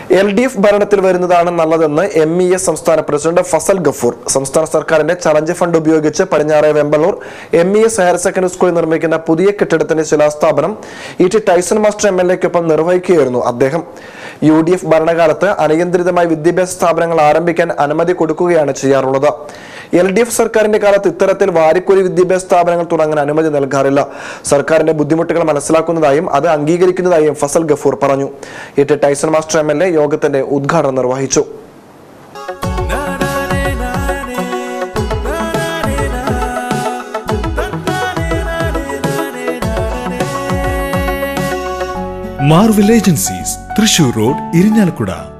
L D F ഭരണത്തിൽ വരുന്നതാണ് നല്ലതെന്ന് എം ഇ എസ് സംസ്ഥാന പ്രസിഡന്റ് ഫസൽ ഗഫൂർ സംസ്ഥാന സർക്കാരിന്റെ ചലഞ്ച് ഫണ്ട് ഉപയോഗിച്ച് പടിഞ്ഞാറെ Vemballur M E S higher secondary സ്കൂളിൽ നിർമ്മിക്കുന്ന പുതിയ കെട്ടിടത്തിന്റെ ശിലാസ്ഥാപനം E T Tyson master M L എക്കൊപ്പം നിർവഹിക്കുകയായിരുന്നു അദ്ദേഹം യു ഡി എഫ് ഭരണകാലത്ത് അനിയന്ത്രിതമായി വിദ്യാഭ്യാസ സ്ഥാപനങ്ങൾ ആരംഭിക്കാൻ അനുമതി കൊടുക്കുകയാണ് ചെയ്യാറുള്ളത് എൽ ഡി എഫ് സർക്കാരിന്റെ കാലത്ത് ഇത്തരത്തിൽ വാരിക്കൂലി വിദ്യാഭ്യാസ സ്ഥാപനങ്ങൾ തുടങ്ങാൻ അനുമതി നൽകാറില്ല സർക്കാരിന്റെ ബുദ്ധിമുട്ടുകൾ മനസ്സിലാക്കുന്നതായും അത് അംഗീകരിക്കുന്നതായും ഫസൽ ഗഫൂർ പറഞ്ഞു E T Tyson master M L A യോഗത്തിന്റെ ഉദ്ഘാടനം നിർവഹിച്ചു Marvel agencies Thrissur road Irinjalakuda